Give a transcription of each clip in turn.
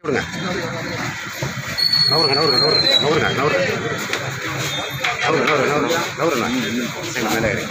நவருங்க நவருங்க நவருங்க நவருங்க நவருங்க நவருங்க நவருங்க நவருங்க நவருங்க நவருங்க சரி மேலே ஏறி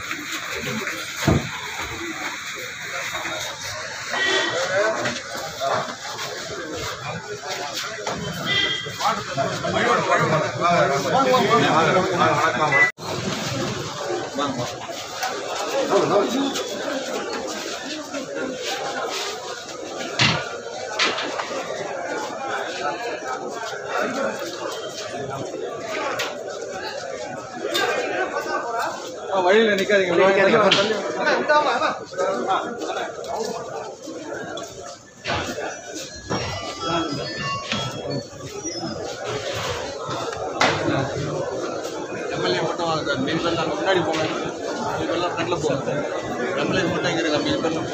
வழியில் நிற்காதீங்க எம்எல்ஏ மட்டும் வாங்க சார் மீன் பேர் அங்கே முன்னாடி போங்க மீன் பேர்லாம் ஃப்ரண்டில் போங்க சார் எம்எல்ஏ மட்டும் இங்கே இருக்க மீன் பேர்லாம்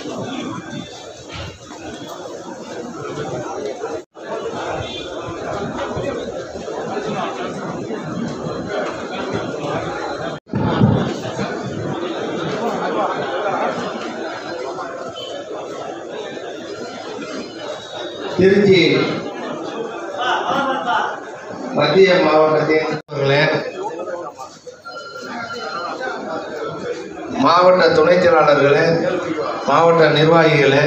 திருச்சி மத்திய மாவட்டத்தின் அவர்களே, மாவட்ட துணைச் செயலாளர்களே மாவட்ட நிர்வாகிகளே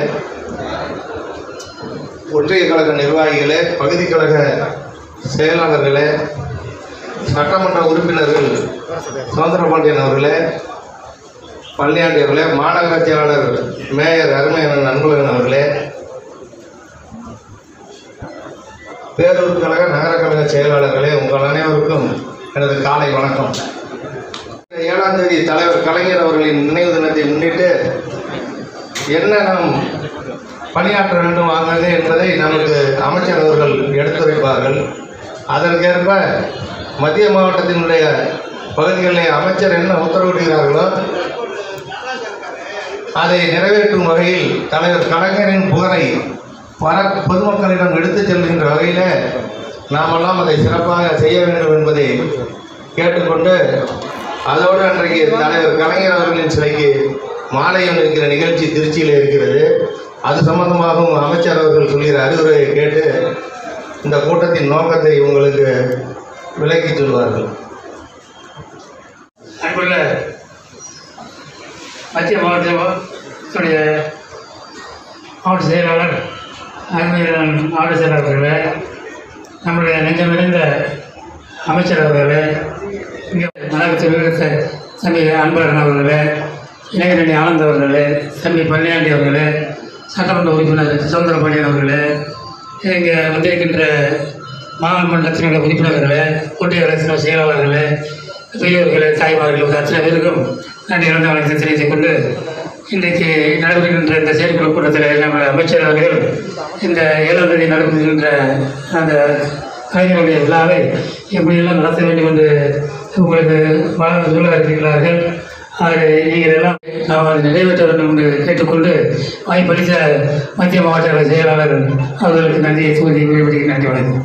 ஒன்றிய கழக நிர்வாகிகளே பகுதி கழக செயலாளர்களே சட்டமன்ற உறுப்பினர்கள் சுதந்திரபாண்டியன் அவர்களே பழனியாண்டி அவர்களே மாநகர செயலாளர் மேயர் அருமையனன் அன்பழகன் அவர்களே பேரூர் கழக நகர கழக செயலாளர்களே உங்கள் அனைவருக்கும் எனது காலை வணக்கம் இந்த ஏழாம் தேதி தலைவர் கலைஞர் அவர்களின் நினைவு தினத்தை முன்னிட்டு என்ன நாம் பணியாற்ற வேண்டும் ஆகிறது என்பதை நமக்கு அமைச்சர் அவர்கள் எடுத்துரைப்பார்கள் அதற்கேற்ப மத்திய மாவட்டத்தினுடைய பகுதிகளில் அமைச்சர் என்ன உத்தரவிடுகிறார்களோ அதை நிறைவேற்றும் வகையில் தலைவர் கலைஞரின் புகழை பர பொதுமக்களிடம் எடுத்துச் செல்கின்ற வகையில் நாமெல்லாம் அதை சிறப்பாக செய்ய வேண்டும் என்பதை கேட்டுக்கொண்டு அதோடு அன்றைக்கு தலைவர் கலைஞர் அவர்களின் சிலைக்கு மாலையம் இருக்கிற நிகழ்ச்சி திருச்சியில் இருக்கிறது அது சம்பந்தமாகவும் அமைச்சர் அவர்கள் சொல்கிற அறிவுரையை கேட்டு இந்த கூட்டத்தின் நோக்கத்தை உங்களுக்கு விளக்கி சொல்வார்கள் அன்புள்ள மத்திய மாவட்டத்துடைய மாவட்ட செயலாளர் அருமையான மாவட்ட செயலாளர் அவர்களே நம்முடைய நெஞ்சமிருந்த அமைச்சர் அவர்களே இங்கே நகரத்தில் இருக்க தம்பி அன்பழகன் அவர்களே இளைஞரணி ஆனந்த் அவர்களே தம்பி பழனியாண்டி அவர்களே சட்டமன்ற உறுப்பினர் சுதந்திரபாண்டியன் அவர்களே இங்கே வந்திருக்கின்ற மாமன்றத்தினுடைய உறுப்பினர்களே ஒன்றிய அரசின் செயலாளர்களே பெரியவர்களே தாய்மார்கள் ஒரு அத்தனை பேருக்கும் நன்றி இறந்த வணக்கத்தை தெரிவித்துக் கொண்டு இன்றைக்கு நடைபெறுகின்ற இந்த செயற்குழு கூட்டத்தில் நம்ம அமைச்சர் அவர்கள் இந்த ஏழாம் தேதி நடைபெறுகின்ற அந்த கலைஞருடைய விழாவை எப்படியெல்லாம் நடத்த வேண்டும் என்று உங்களுக்கு வா- சொல்ல இருக்கிறார்கள் அதை நீங்கள் எல்லாம் நாம் அதை நிறைவேற்ற வேண்டும் என்று கேட்டுக்கொண்டு வாய்ப்பளித்த மத்திய மாவட்ட கழக செயலாளர் அவர்களுக்கு நன்றியை கூறி விடைபெறுகிறேன் நன்றி வணக்கம்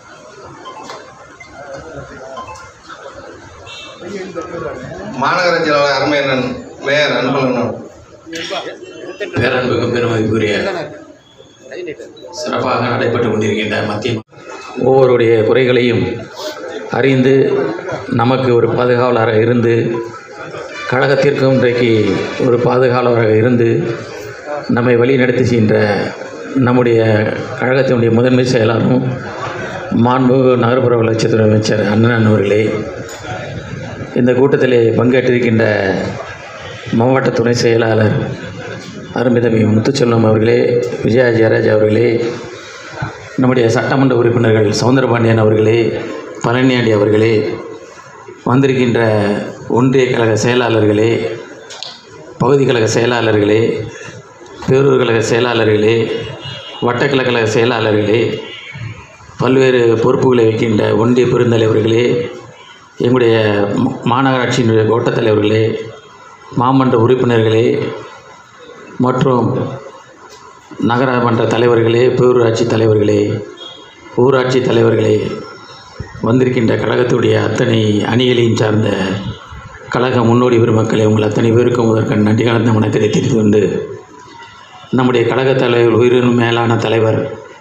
மாநகர செயலாளர் அருமையனன் மேயர் அன்பழகன் அவர்கள். பேரன்புக்கும் பெருமதிக்குரிய சிறப்பாக நடைபெற்று கொண்டிருக்கின்ற மத்திய ஒவ்வொருடைய குறைகளையும் அறிந்து நமக்கு ஒரு பாதுகாவலராக இருந்து கழகத்திற்கும் இன்றைக்கு ஒரு பாதுகாவலராக இருந்து நம்மை வழி நடத்தி சென்ற நம்முடைய கழகத்தினுடைய முதன்மை செயலாளரும் மாண்பு நகர்ப்புற வளர்ச்சித்துறை அமைச்சர் அண்ணன் அவர்களே இந்த கூட்டத்திலே பங்கேற்றிருக்கின்ற மாவட்ட துணை செயலாளர் அருமைதமி முத்துச்செல்வம் அவர்களே விஜயா ஜெயராஜ் அவர்களே நம்முடைய சட்டமன்ற உறுப்பினர்கள் சவுந்தரபாண்டியன் அவர்களே பழனியாண்டி அவர்களே வந்திருக்கின்ற ஒன்றிய கழக செயலாளர்களே பகுதி கழக செயலாளர்களே பேரூர் கழக செயலாளர்களே வட்டக்கழக கழக செயலாளர்களே பல்வேறு பொறுப்புகளை வைக்கின்ற ஒன்றிய பெருந்தலைவர்களே எங்களுடைய மா- மாநகராட்சியினுடைய கோட்டத் தலைவர்களே மாமன்ற உறுப்பினர்களே மற்றும் நகரமன்ற தலைவர்களே பேரூராட்சி தலைவர்களே ஊராட்சி தலைவர்களே வந்திருக்கின்ற கழகத்துடைய அத்தனை அணிகளையும் சார்ந்த கழக முன்னோடி பெருமக்களை உங்கள் அத்தனை பேருக்கும் முதற்கண் நன்றி கலந்த வணக்கத்தை தெரிவித்து கொண்டு நம்முடைய கழகத் தலைவர் உயிரினும் மேலான தலைவர்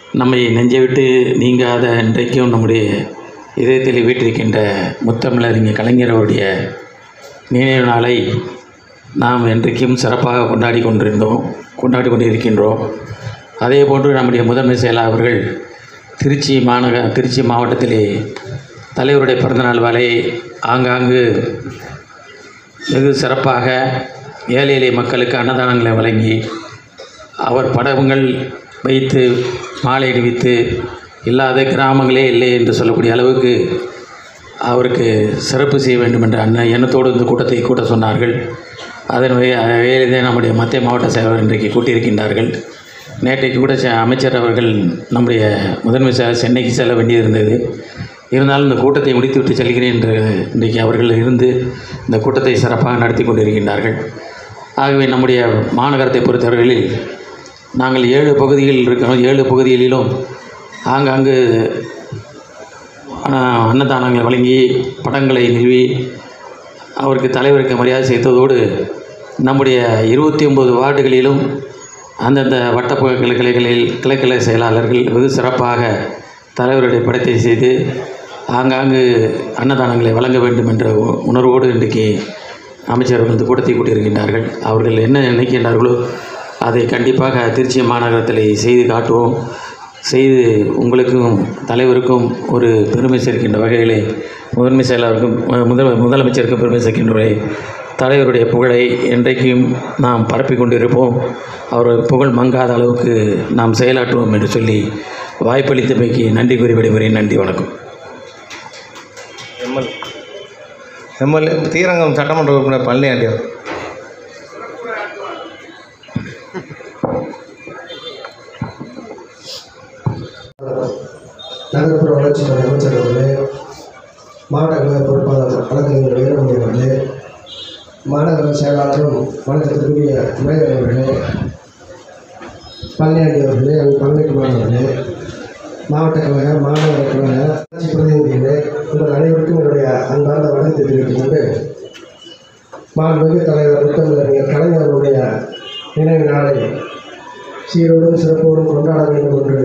நம்மை நெஞ்சை விட்டு நீங்காத இன்றைக்கும் நம்முடைய இதயத்தில் வீற்றிருக்கின்ற முத்தமிழறிஞர் கலைஞர் அவருடைய நினைவு நாளை நாம் என்றைக்கும் சிறப்பாக கொண்டாடி கொண்டிருந்தோம் கொண்டாடி கொண்டிருக்கின்றோம் அதே போன்று நம்முடைய முதன்மை செயலாளர் அவர்கள் திருச்சி மாநக திருச்சி மாவட்டத்திலே தலைவருடைய பிறந்தநாள் வேலை ஆங்காங்கு வெகு சிறப்பாக ஏழை எளிய மக்களுக்கு அன்னதானங்களை வழங்கி அவர் படங்கள் வைத்து மாலை அணிவித்து இல்லாத கிராமங்களே இல்லை என்று சொல்லக்கூடிய அளவுக்கு அவருக்கு சிறப்பு செய்ய வேண்டும் என்ற அண்ண எண்ணத்தோடு இந்த கூட்டத்தை கூட்ட சொன்னார்கள் அதன் வேலையை நம்முடைய மத்திய மாவட்ட செயலர் இன்றைக்கு கூட்டியிருக்கின்றார்கள் நேற்றைக்கு கூட செ- அமைச்சர் அவர்கள் நம்முடைய முதன்மை செயலர் சென்னைக்கு செல்ல வேண்டியிருந்தது இருந்தாலும் இந்த கூட்டத்தை முடித்துவிட்டு செல்கிறேன் என்று இன்றைக்கு அவர்கள் இருந்து இந்த கூட்டத்தை சிறப்பாக நடத்தி கொண்டிருக்கின்றார்கள் ஆகவே நம்முடைய மாநகரத்தை பொறுத்தவரையில் நாங்கள் ஏழு பகுதிகளில் இருக்கிறோம் ஏழு பகுதிகளிலும் ஆங்காங்கு அன்ன- அன்னதானங்களை வழங்கி படங்களை நிறுவி அவருக்கு தலைவருக்கு மரியாதை செய்ததோடு நம்முடைய இருபத்தி ஒம்பது வார்டுகளிலும் அந்தந்த வட்ட ப- கிளை கிளைகளில் கிளைக்கிளை செயலாளர்கள் வெகு சிறப்பாக தலைவருடைய படத்தை செய்து ஆங்காங்கு அன்னதானங்களை வழங்க வேண்டும் என்ற உ- உணர்வோடு இன்றைக்கு அமைச்சர்கள் இந்த கூட்டத்தை கூட்டியிருக்கின்றார்கள் அவர்கள் என்ன நினைக்கின்றார்களோ அதை கண்டிப்பாக திருச்சி மாநகரத்தில் செய்து காட்டுவோம் செய்து உங்களுக்கும் தலைவருக்கும் ஒரு பெருமை சேர்க்கின்ற வகையிலே முதன்மை செயலாளருக்கும் அஹ், முதல் முதலமைச்சருக்கும் பெருமை சேர்க்கின்ற வகையில் தலைவருடைய புகழை என்றைக்கும் நாம் பரப்பிக் கொண்டிருப்போம் அவர் புகழ் மங்காத அளவுக்கு நாம் செயலாற்றுவோம் என்று சொல்லி வாய்ப்பளித்தமைக்கு நன்றி கூறி விடைபெறுகிறேன் நன்றி வணக்கம் எம்எல் எம்எல்ஏ தீரங்கம் சட்டமன்ற உறுப்பினர் பழனியாண்டியார் நகர்ப்புற வளர்ச்சித்துறை அமைச்சர் அவர்களே மாவட்ட கழக பொறுப்பாளர் வழக்கறிஞர் வீரமணி அவர்களே மாநகர செயலாளரும் வணக்கத்திற்குரிய மேயர் அவர்களே பழனியாண்டி அவர்களே பழனிக்குமார் அவர்களே மாவட்ட கழக மாநகர கழக ஆட்சி பிரதிநிதிகளே உங்கள் அனைவருக்கும் என்னுடைய அன்பார்ந்த வணக்கத்தை தெரிவித்துக் கொண்டு மாண்புமிகு தலைவர் முத்தமிழறிஞர் கலைஞர் அவருடைய நினைவு நாளை சீரோடும் சிறப்போடும் கொண்டாட வேண்டும் என்று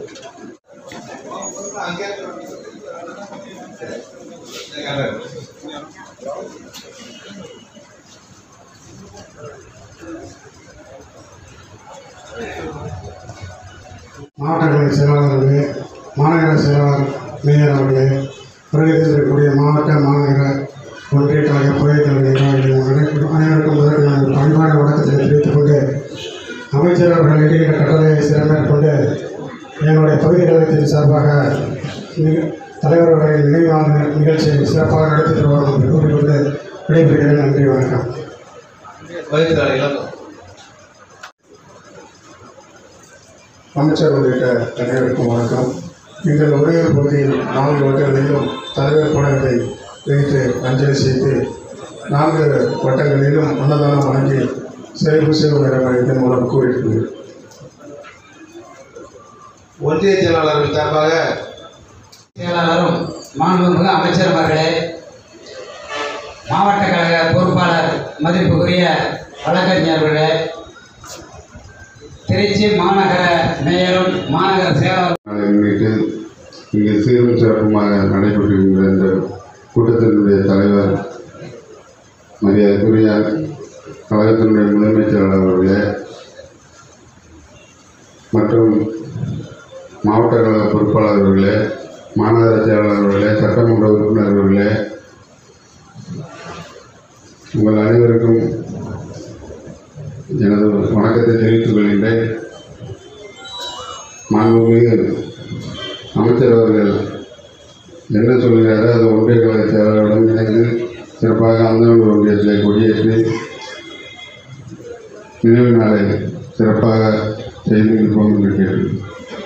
மாவட்ட கழக செயலாளர்களே மாநகர செயலாளர் மேயர் அவர்களே வருகிறக்கூடிய மாவட்ட மாநகர ஒன்றிய கழக புதிய கழக நிர்வாகிகள் அனைவருக்கும் அனைவருக்கும் முதலில் நான் பணிவான வணக்கத்தை தெரிவித்துக் கொண்டு அமைச்சர் அவர்கள் இடுகின்ற கட்டளையை சிறமேற்கொண்டு எங்களுடைய பகுதி கழகத்தின் சார்பாக நிக- தலைவர்களுடைய நினைவான நிகழ்ச்சியை சிறப்பாக நடத்தி தருவார் என்று கூறிக்கொண்டு விடைபெறுகிறேன் நன்றி வணக்கம் வகுத்தாளர் இளங்கோ அமைச்சர் உள்ளிட்ட அனைவருக்கும் வணக்கம் எங்கள் உரையாடல் பகுதியில் நான்கு வட்டங்களிலும் தலைவர் படத்தை வைத்து அஞ்சலி செய்து நான்கு வட்டங்களிலும் அன்னதானம் வழங்கி சிறப்பு செய்வதற்கான இதன் மூலம் கூறியிருக்கிறேன் ஒன்றிய செயலாளர்கள் சார்பாக செயலாளரும் மாண்புமிகு அமைச்சர் அவர்களே மாவட்ட கழக பொறுப்பாளர் மதிப்புக்குரிய வழக்கறிஞர்களே திருச்சி மாநகர மேயரும் மாநகர செயலாளர் நாளை முன்னிட்டு இங்கு சீரும் சிறப்புமாக நடைபெற்றிருக்கின்ற இந்த கூட்டத்தினுடைய தலைவர் மரியாதைக்குரிய கழகத்தினுடைய முதன்மைச் செயலாளர் அவர்களே மற்றும் மாவட்ட கழக பொறுப்பாளர் அவர்களே மாநகர செயலாளர் அவர்களே சட்டமன்ற உறுப்பினர் அவர்களே உங்கள் அனைவருக்கும் எனது வணக்கத்தை தெரிவித்துக் கொள்கின்றேன் மாண்புமிகு அமைச்சர் அவர்கள் என்ன சொல்கிறாரோ அது ஒன்றிய கழக செயலாளரிடம் இணைந்து சிறப்பாக அந்தனூர் ஒன்றியத்தில் கொடியேற்றி நினைவு நாளை சிறப்பாக செய்திருப்போம் என்று கேட்டுள்ளேன்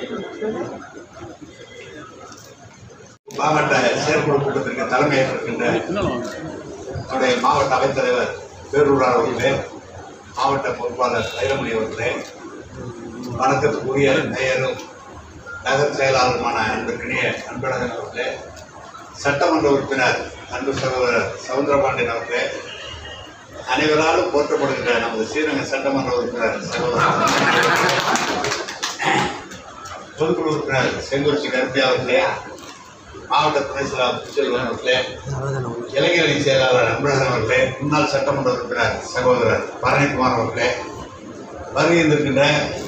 மாவட்ட செயற்குழு கூட்டத்திற்கு தலைமையேற்றிருக்கின்ற நம்முடைய மாவட்ட அவைத்தலைவர் பேரூரார் அவர்களே மாவட்ட பொறுப்பாளர் வைரமணி அவர்களே வணக்கத்துக்குரிய மேயரும் நகர செயலாளருமான அன்பிற்கினிய அன்பழகன் அவர்களே சட்டமன்ற உறுப்பினர் அன்பு சகோதரர் சவுந்தரபாண்டியன் அவர்களே அனைவராலும் போற்றப்படுகின்ற நமது ஸ்ரீரங்க சட்டமன்ற உறுப்பினர் சகோதரர் பொதுக்குழு உறுப்பினர் செங்குறிச்சி கருப்பி அவர்களே மாவட்ட துணை செயலாளர் செல்வன் அவர்களே இளைஞரணி செயலாளர் அன்பழகன் அவர்களே முன்னாள் சட்டமன்ற உறுப்பினர் சகோதரர் பழனிக்குமார் அவர்களே வருகின்றிருக்கின்ற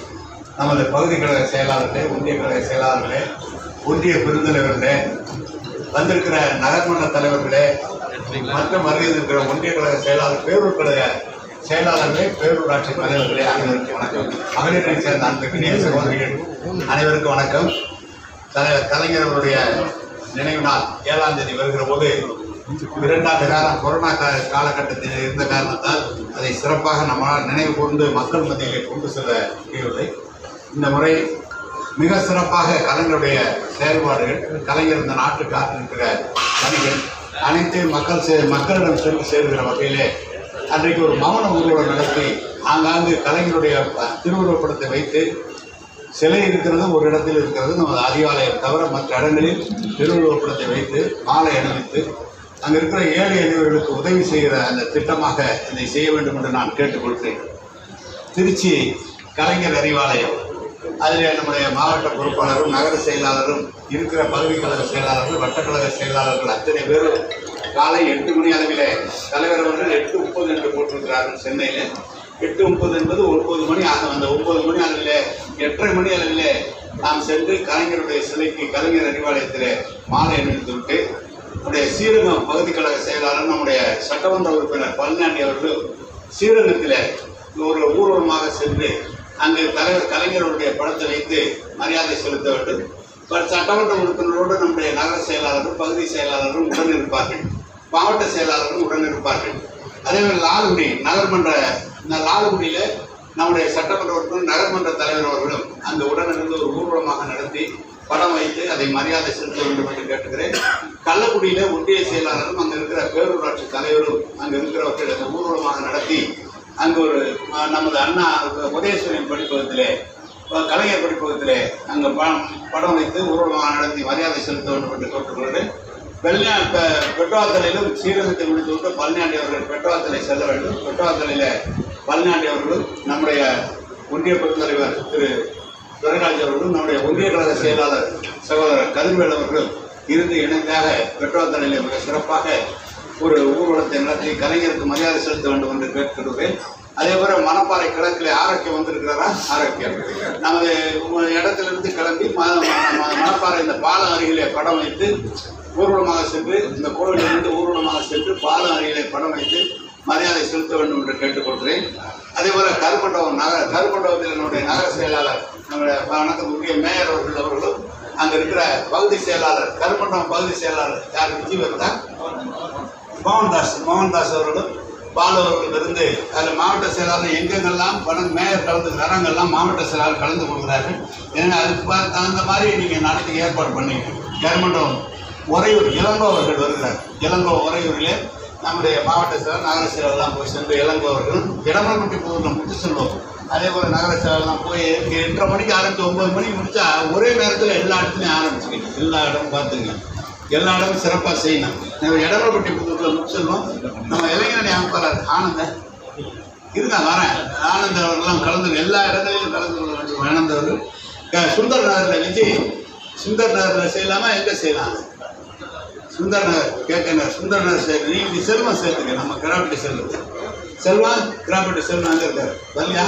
நமது பகுதி கழக செயலாளர்களே ஒன்றிய கழக செயலாளர்களே ஒன்றிய பெருந்தலைவர்களே வந்திருக்கிற நகர்மன்ற தலைவர்களே மற்றும் வருகின்றிருக்கிற ஒன்றிய கழக செயலாளர் பேரூர் கழக செயலாளர்களே பேரூராட்சி தலைவர்களே அனைவருக்கும் வணக்கம் மகளிரை சேர்ந்த அன்புக்கினிய சகோதரிகள் அனைவருக்கும் வணக்கம் தலைவர் கலைஞர் அவருடைய நினைவு நாள் ஏழாம் தேதி வருகிற போது இரண்டாண்டு காலம் கொரோனா கா- காலகட்டத்தில் இருந்த காரணத்தால் அதை சிறப்பாக நம்மால் நினைவு கூர்ந்து மக்கள் மத்தியிலே கொண்டு செல்ல முடியவில்லை இந்த முறை மிக சிறப்பாக கலைஞருடைய செயல்பாடுகள் கலைஞர் இந்த நாட்டுக்கு ஆற்றிருக்கிற பணிகள் அனைத்தையும் மக்கள் சே மக்களிடம் சென்று சேர்கிற வகையிலே அன்றைக்கு ஒரு மௌன ஊர்வலம் நடத்தி ஆங்காங்கு கலைஞருடைய ப- திருவுருவப்படத்தை வைத்து சிலை இருக்கிறது ஒரு இடத்தில் இருக்கிறது நமது அதிகாலயம் தவிர மற்ற இடங்களில் திருவுருவப்படத்தை வைத்து மாலை அணிவித்து அங்கே இருக்கிற ஏழை எளியவர்களுக்கு உதவி செய்கிற அந்த திட்டமாக இதை செய்ய வேண்டும் என்று நான் கேட்டுக்கொள்கிறேன் திருச்சி கலைஞர் அறிவாலயம் அதில் நம்முடைய மாவட்ட பொறுப்பாளரும் நகர செயலாளரும் இருக்கிற பகுதி கழக செயலாளர்கள் வட்டக்கழக செயலாளர்கள் அத்தனை பேரும் காலை எட்டு மணி அளவிலே தலைவர் அவர்கள் எட்டு முப்பது என்று போட்டிருக்கிறார்கள் சென்னையில் எட்டு முப்பது என்பது ஒன்பது மணி ஆகும் அந்த ஒன்பது மணி அளவிலே எட்டரை மணி அளவிலே நாம் சென்று கலைஞருடைய சிலைக்கு கலைஞர் அறிவாலயத்திலே மாலை அணிவித்து விட்டு நம்முடைய ஸ்ரீரங்கம் பகுதி கழக செயலாளர் நம்முடைய சட்டமன்ற உறுப்பினர் பழனியாண்டி அவர்கள் ஸ்ரீரங்கத்தில் ஒரு ஊர்வலமாக சென்று அங்கு தலைவர் கலைஞருடைய படத்தை வைத்து மரியாதை செலுத்த வேண்டும் பட் சட்டமன்ற உறுப்பினரோடு நம்முடைய நகர செயலாளரும் பகுதி செயலாளரும் உடன் இருப்பார்கள் மாவட்ட செயலாளரும் உடன் இருப்பார்கள் அதே மாதிரி லால்குடி நகர்மன்ற இந்த லால்குடியில் நம்முடைய சட்டமன்ற உறுப்பினர் நகர்மன்ற தலைவர் அவர்களும் அங்கு உடனிருந்து ஒரு ஊர்வலமாக நடத்தி படம் வைத்து அதை மரியாதை செலுத்த வேண்டும் என்று கேட்டுக்கிறேன் கள்ளக்குடியில ஒன்றிய செயலாளரும் அங்க இருக்கிற பேரூராட்சி தலைவரும் அங்க இருக்கிறவர்கள் அந்த ஊர்வலமாக நடத்தி அங்கு ஒரு அஹ், நமது அண்ணா உதயசூரியன் படிப்பகத்திலே அஹ், கலைஞர் படிப்பகத்திலே அங்க படம் படம் வைத்து ஊர்வலமாக நடத்தி மரியாதை செலுத்த வேண்டும் என்று கேட்டுக்கொள்கிறேன் வெள்ளா பெட்ரோத்தலையிலும் ஸ்ரீரங்கத்தை முடித்துவிட்டு பழனியாண்டி அவர்கள் பெட்ரோத்தலை செல்ல வேண்டும் பெட்ரோத்தலையில பழனியாண்டி அவர்களும் நம்முடைய ஒன்றிய பெருந்தலைவர் திரு துரைராஜ் அவர்களும் நம்முடைய ஒன்றிய கழக செயலாளர் சகோதரர் கதிர்வேல் அவர்களும் இருந்து இணைந்தாக பெட்ரோத்தலையில மிக சிறப்பாக ஒரு ஊர்வலத்தை நடத்தி கலைஞருக்கு மரியாதை செலுத்த வேண்டும் என்று கேட்கிறேன் அதே போல மணப்பாறை கிழக்கில் ஆரோக்கியம் வந்திருக்கிறாரா ஆரோக்கியம் நமது உங்க இடத்திலிருந்து கிளம்பி ம- ம- ம- மணப்பாறை இந்த பாலம் அருகிலே படம் வைத்து ஊர்வலமாக சென்று இந்த கோவிலிருந்து ஊர்வலமாக சென்று பாலம் அருகிலே படம் வைத்து மரியாதை செலுத்த வேண்டும் என்று கேட்டுக்கொள்கிறேன் அதே போல கருமண்டபம் நகர கருமண்டபத்தில் என்னுடைய நகர செயலாளர் நம்முடைய வணக்கத்துக்குரிய மேயர் அவர்கள் அவர்களும் அங்க இருக்கிற பகுதி செயலாளர் கருமண்டபம் பகுதி செயலாளர் யார் விஜய் வருதா மோகன்தாஸ் மோகன்தாஸ் அவர்களும் பாலு அவர்கள் இருந்து அதில் மாவட்ட செயலாளர் எங்கெங்கெல்லாம் பணம் மேயர் கலந்துக்கிறாரோ அங்கெல்லாம் மாவட்ட செயலாளர் கலந்து கொள்கிறார்கள் ஏன்னா அதுக்கு பா- தகுந்த மாதிரி நீங்கள் நடத்தி ஏற்பாடு பண்ணீங்க கவர்மெண்ட்டும் உறையூர் இளங்கோ அவர்கள் வருகிறார் இளங்கோ உறையூரிலே நம்முடைய மாவட்ட செயலர் நகர செயலர்லாம் போய் சென்று இளங்கோ அவர்களும் இடமரப்பட்டி புதூரில் முத்து செல்வம் அதே போல் நகர செயலர்லாம் போய் இங்கே எட்டரை மணிக்கு ஆரம்பித்து ஒம்பது மணிக்கு முடிச்சா ஒரே நேரத்தில் எல்லா இடத்துலையும் ஆரம்பிச்சுக்கணும் எல்லா இடமும் பார்த்துங்க எல்லா இடமும் சிறப்பாக செய்யணும் நம்ம இடமரப்பட்டி புதூரில் முச்செல்வம் நம்ம இளைஞரணி அமைப்பாளர் ஆனந்தன் இருங்க வரேன் ஆனந்த் அவர்கள்லாம் கலந்து எல்லா இடங்களிலும் கலந்து கொள்ள வேண்டும் ஆனந்தவர்கள் க- சுந்தர் நகரில் விஜய் சுந்தர் நகரில் செய்யலாமா எங்கே செய்யலாம் சுந்தர் நகர் கேட்க நகர் சுந்தர் நகர் சேர்த்து நீ இப்படி செல்வம் சேர்த்துக்க நம்ம கிராப்பட்டி செல்வம் செல்வம் கிராப்பட்டி செல்வம் அங்கே இருக்காரு வரலையா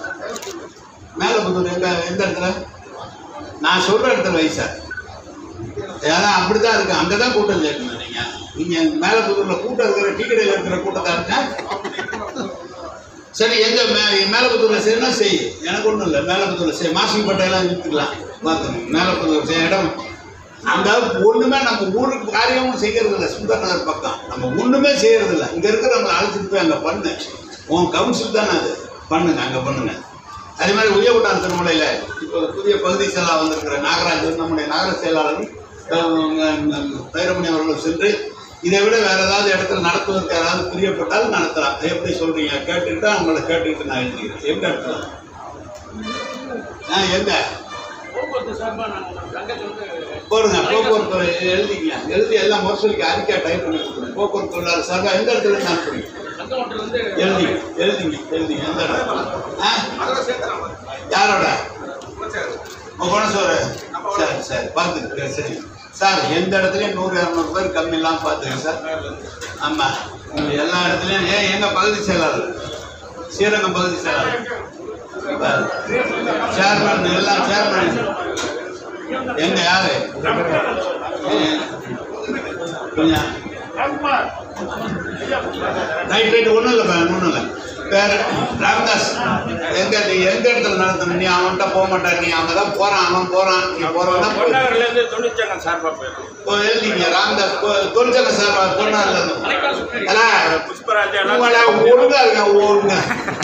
மேலப்புத்தூர் எங்க எந்த இடத்துல நான் சொல்ற இடத்துல வை சார் ஏன்னா அப்படிதான் இருக்கு அங்கே தான் கூட்டம் சேர்க்கணும் நீங்கள் நீங்கள் மேலப்புத்தூரில் கூட்டம் இருக்கிற டீ கடையில் இருக்கிற கூட்டத்தை இருக்கா சரி எங்க மே மேலப்புத்தூர்ல செய்யணும் செய் எனக்கு ஒன்றும் இல்லை மேலப்புத்தூர்ல செய் மாசிங் பட்டையெல்லாம் நிறுத்திக்கலாம் பார்த்துங்க மேலப்புத்தூர் செய்ய இடம் அங்க ஒண்ணுமே நம்ம ஊருக்கு காரியமும் செய்யறது இல்லை சுந்தர் நகர் பக்கம் நம்ம ஒண்ணுமே செய்யறது இல்லை இங்க இருக்கிறவங்களை அழைச்சிட்டு போய் அங்க பண்ணு உன் கவுன்சில் தானே அது பண்ணுங்க அங்க பண்ணுங்க அதே மாதிரி உயர்வுட்டான் திருமலையில இப்போ புதிய பகுதி செயலாளர் வந்திருக்கிற நாகராஜன் நம்முடைய நகர செயலாளரும் பைரமணி அவர்களும் சென்று இதை விட வேற ஏதாவது இடத்துல நடத்துவதற்கு யாராவது பிரியப்பட்டால் நடத்தலாம் அதை எப்படி சொல்றீங்க கேட்டுக்கிட்டா உங்களை கேட்டுக்கிட்டு நான் எழுதிக்கிறேன் எங்க இடத்துல ஆ எங்க போடுங்க போக்குவரத்து எழுதிங்க எழுதி எல்லாம் முரசொலிக்கு அறிக்கை டைப் பண்ணி கொடுக்குறேன் போக்குவரத்து தொழிலாளர் சார்பாக எந்த இடத்துல இருந்து அனுப்புறீங்க எழுதிங்க எழுதிங்க எழுதிங்க எந்த இடம் ஆ? யாரோட குணசோறு சரி சரி பார்த்துக்கு சரி சார் எந்த இடத்துலையும் நூறு இரநூறு பேர் கம்மி இல்லாமல் பார்த்துங்க சார் ஆமாம் எல்லா இடத்துலையும் ஏன் எங்கள் பகுதி செயலாளர் ஸ்ரீரங்கம் பகுதி செயலாளர் சேர்மன் எல்லாம் சேர்மன் எங்க யாரு ஏ, கொஞ்சம் ரைட் ரைட் ஒன்றும் இல்லை ஒன்றும் இல்லை வேற ராமதாஸ் எங்க நீ எந்த இடத்துல நடத்தணும் நீ அவன்கிட்ட போக மாட்டார் நீ அங்கே தான் போகிறான் அவன் போகிறான் நீ போகிறவனா பொன்னாகர்லேருந்து தொண்ணூத்தஞ்சம் சார்பாக போயிடும் எழுதிங்க ராமதாஸ் தொழிற்சங்க சார் பொண்ணார்ல இருந்து புஷ்பராஜ் உங்களை ஒழுங்கா இருங்க ஒழுங்கா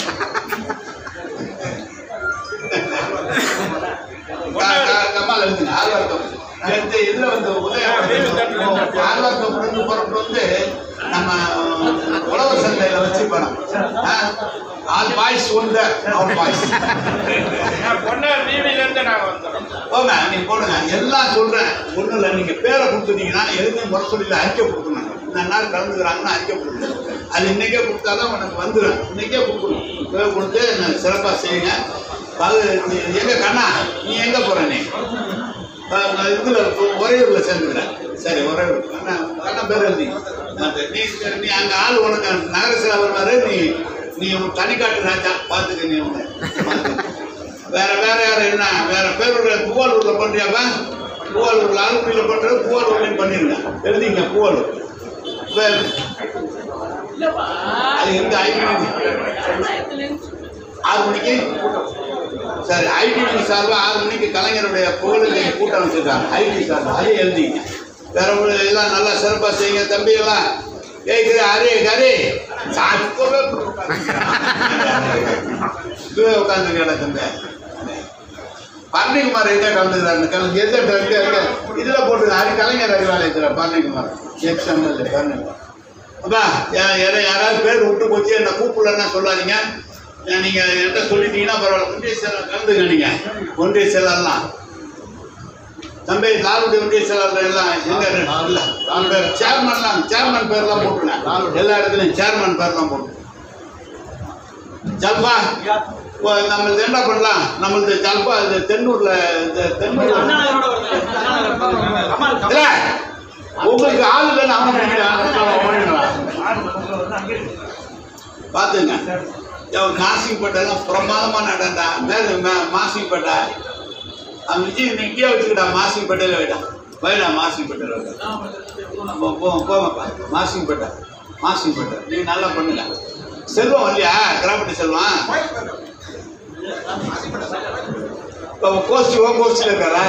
க- க- கம்மால் எழுதுங்க ஆழ்வார்க்கம் எடுத்து இதுல வந்து உதயம் ஆழ்வார்க்கம் புரிந்து பொறுப்பு வந்து நம்ம உழவர் சந்தையில வச்சு பணம் ஆல் பாய்ஸ் உண்டு ஆல் பாய்ஸ் பொன்னார் வீதியிலேருந்து நாங்கள் வந்துடுறோம் போங்க நீங்க போடுங்க எல்லாம் சொல்றேன் ஒண்ணும் இல்லை நீங்க பேரை கொடுத்துட்டீங்கன்னா எழுதி முறை சொல்லி அறிக்கை கொடுக்கணும் இந்த நாள் கலந்துக்கிறாங்கன்னா அறிக்கை கொடுக்கணும் அது இன்னைக்கே கொடுத்தாதான் உனக்கு வந்துடும் இன்னைக்கே கொடுக்கணும் பேர் கொடுத்து நான் சிறப்பா செய்யுங்க அது நீ- எங்க கண்ணா நீ எங்க போற நீ அஹ் நான் இதுல ஒரையூர்ல சேர்ந்துக்கிறேன் சரி ஒரையூர் கண்ணா கண்ணா பேர் எழுதி நீ சரி, நீ அங்க ஆள் உனக்கு நகர சேவை வருவாரு நீ நீ உன் தனிக்காட்டு ராஜா பார்த்துக்க நீ உன்னை பார்த்துக்க. வேற வேற யாரு என்ன வேற பேருடைய பூவாலூர்ல பண்றியாப்பா பூவாலூர்ல ஆலப்பியில பண்றது பூவாலூர்லயும் பண்ணிருங்க எழுதிங்க பூவாலூர் வேற அது எந்த ஐடி ஆறு மணிக்கு சரி ஐடி சார்பாக ஆறு மணிக்கு கலைஞருடைய புகழுக்கு கூட்டம் வச்சிருக்காங்க ஐடி சார்பா அதே எழுதிங்க வேற ஒரு எல்லாம் நல்லா சிறப்பாக செய்யுங்க தம்பி எல்லாம் ஏய் கரு அரே கரே சாப்பிட்டு உட்காந்துருக்கா தம்பி பழனிக்குமார் எங்கே கலந்துக்கிறாரு கலந்து எந்த எங்க எங்க இதில் போட்டுங்க அது கலைஞர் அறிவாலயத்தில் பழனிக்குமார் எக்ஸ் எம்எல்ஏ பழனிக்குமார் அப்பா யா- யாரா- யாராவது பேர் விட்டு போச்சு என்ன கூப்பிடலன்னா சொல்லாதீங்க ஏன் நீங்க என்கிட்ட சொல்லிட்டீங்கன்னா பரவாயில்ல ஒன்றிய செயலர் கலந்துங்க நீங்க ஒன்றிய செயலர்லாம் தம்பி லாலுடைய ஒன்றிய செயலர் எல்லாம் எங்க இல்ல நாலு பேர் சேர்மன்லாம் சேர்மன் பேர்லாம் போட்டுருங்க எல்லா இடத்துலையும் சேர்மன் பேர்லாம் போட்டு ஜல்பா ஓ, நம்மளுது என்ன பண்ணலாம் நம்மளுது ஜல்பா இது தென்னூர்ல இந்த தென்னூர்ல இல்ல உங்களுக்கு ஆள் இல்லைன்னு அவனை பார்த்துங்க நாசிங்பேட்டைலாம் பிரமாதமான இடம்டா மேல மே- மாசிங்பேட்டை அவன் விஜய் நீ இங்கேயே வச்சுக்கிட்டா மாசிங்பேட்டையில் வைடா வைடா மாசிங்பேட்டையில் வைடா போ போ- போங்கப்பா மாசிங்பேட்டை மாசிங்பேட்டை நீ நல்லா பண்ணுங்க செல்வம் இல்லையா கிராமத்து செல்வம் இப்போ கோஷ்டி ஓ கோஷ்டியில் இருக்காரா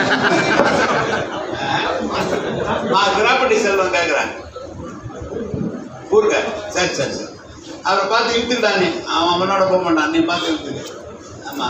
நான் கிராப்பட்டி செல்வம் கேட்குறேன் ஊருக்க சரி சரி சரி அவரை பார்த்து இழுத்துக்கிட்டா நீ அவன் அவனோட போக மாட்டான் நீ பார்த்து இழுத்துக்க ஆமா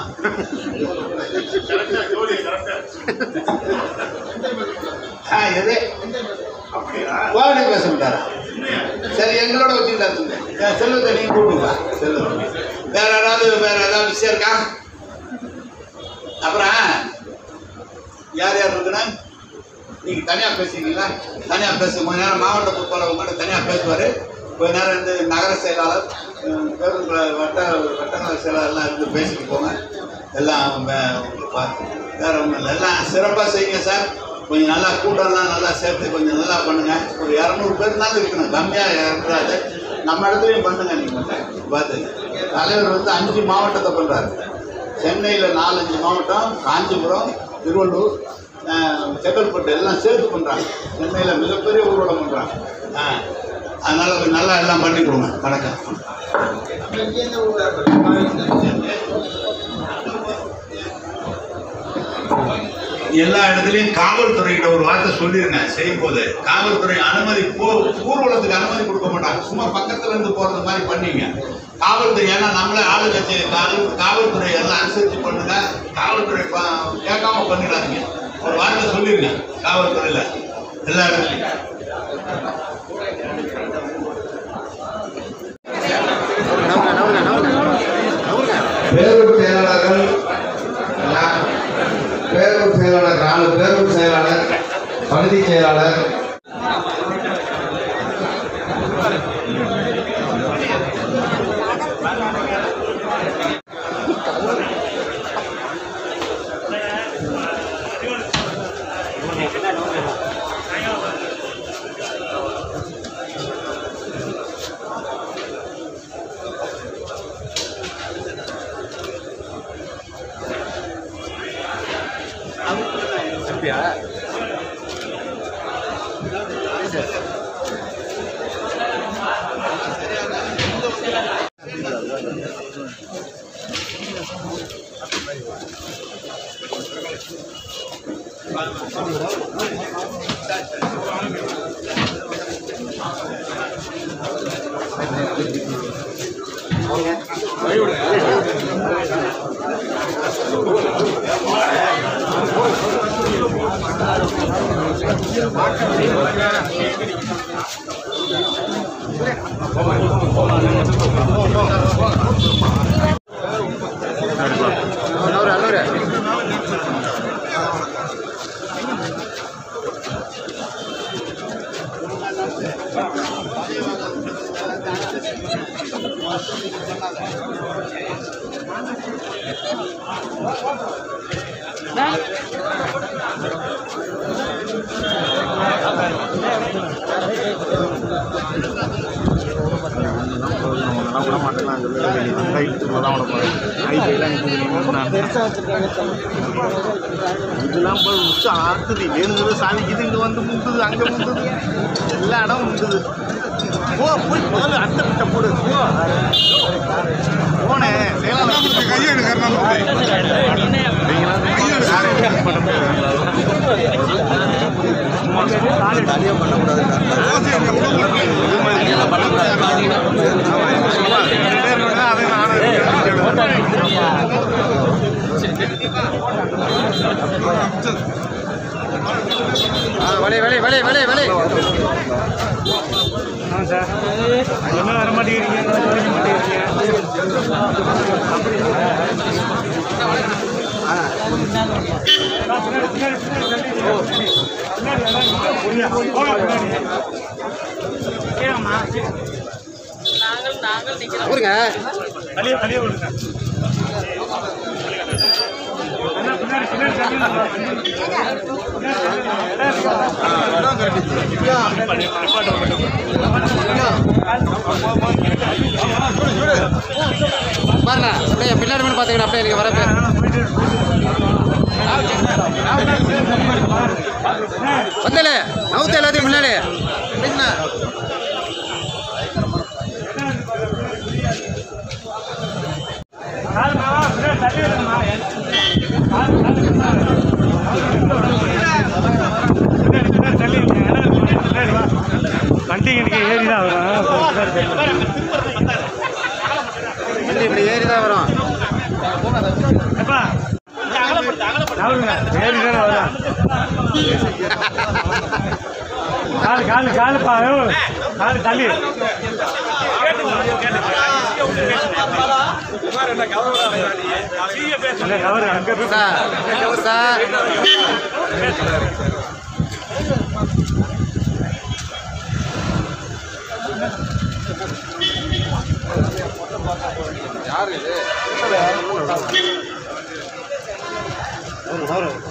ஆ எது குவாலிட்டி பேச மாட்டாரா சரி எங்களோட வச்சுக்கிட்டா தம்பி. ஏ, செல்வத்தை நீங்க கூப்பிடுங்க செல்வம் வேற யாராவது வேற ஏதாவது விஷயம் இருக்கா அப்புறம் யார் யார் இருக்கணும் நீங்க தனியா பேசுவீங்களா தனியா பேச கொஞ்ச நேரம் மாவட்ட பொறுப்பாளர் உங்கள்கிட்ட தனியா பேசுவாரு கொஞ்ச நேரம் இருந்து நகர செயலாளர் அஹ், பேருந்து வட்ட வட்டநல செயலாளர்லாம் இருந்து பேசிட்டு போங்க எல்லாம் வே- உங்களுக்கு பார்த்து வேற ஒன்றும் இல்லை எல்லாம் சிறப்பாக செய்யுங்க சார் கொஞ்சம் நல்லா கூட்டம்லாம் நல்லா சேர்த்து கொஞ்சம் நல்லா பண்ணுங்க ஒரு இரநூறு பேர்னாலும் இருக்கணும் கம்மியாக இருக்கக்கூடாது நம்ம இடத்துலையும் பண்ணுங்க நீங்கள் பார்த்து தலைவர் வந்து அஞ்சு மாவட்டத்தை பண்ணுறாரு சென்னையில் நாலஞ்சு மாவட்டம் காஞ்சிபுரம் திருவள்ளூர் அஹ், செங்கல்பட்டு எல்லாம் சேர்த்து பண்ணுறாங்க சென்னையில் மிகப்பெரிய ஊர்வலம் பண்ணுறாங்க ஆ அதனால் கொஞ்சம் நல்லா எல்லாம் பண்ணி கொடுங்க வணக்கம் எல்லா இடத்துலையும் காவல்துறைகிட்ட ஒரு வார்த்தை சொல்லிருங்க செய்யும் போது காவல்துறை அனுமதி போ ஊர்வலத்துக்கு அனுமதி கொடுக்க மாட்டாங்க சும்மா பக்கத்துல இருந்து போறது மாதிரி பண்ணீங்க காவல்துறை ஏன்னா நம்மளே ஆளுங்கட்சி காவல் காவல்துறை எல்லாம் அனுசரிச்சு பண்ணுங்க காவல்துறை ப- கேட்காம பண்ணிடாதீங்க ஒரு வார்த்தை சொல்லிருங்க காவல்துறையில எல்லா இடத்துலையும் பேரூர் செயலாளர்கள் நா- பேரூர் செயலாளர் நாலு பேரூர் செயலாளர் பகுதி செயலாளர் இதெல்லாம் போய் உச்சம் ஆக்குது வேணுங்கிறது சாமிக்குது இங்கே வந்து முந்துது அங்கே முந்துது எல்லா இடம் முந்துது போ போய் முதல்ல அடுத்த கிட்ட போடு போ போனேன் செயலாளர் கையை வலே வலே வலே வலே வலே என்ன வர மாட்டேங்கிறீங்க ஊருங்க தலிய தலிய விடுங்க அண்ணா, பின்னாடி பின்னாடி பாருங்க அப்படியே பின்னாடி மட்டும் பார்த்துக்கணும் அப்படியே நீங்கள் வரப்ப வந்தல நவுத்து எல்லாத்தையும் முன்னாடி கண்டிங்கடிக்கு ஏறி தான் வரும் இப்படி ஏறி தான் வரும் எப்பா நவருங்க ஏறி தானே வரும் காலு காலு காலு பாரு காலு தள்ளி இல்ல, நவரு அங்க போய் சார் சார் யாரு இது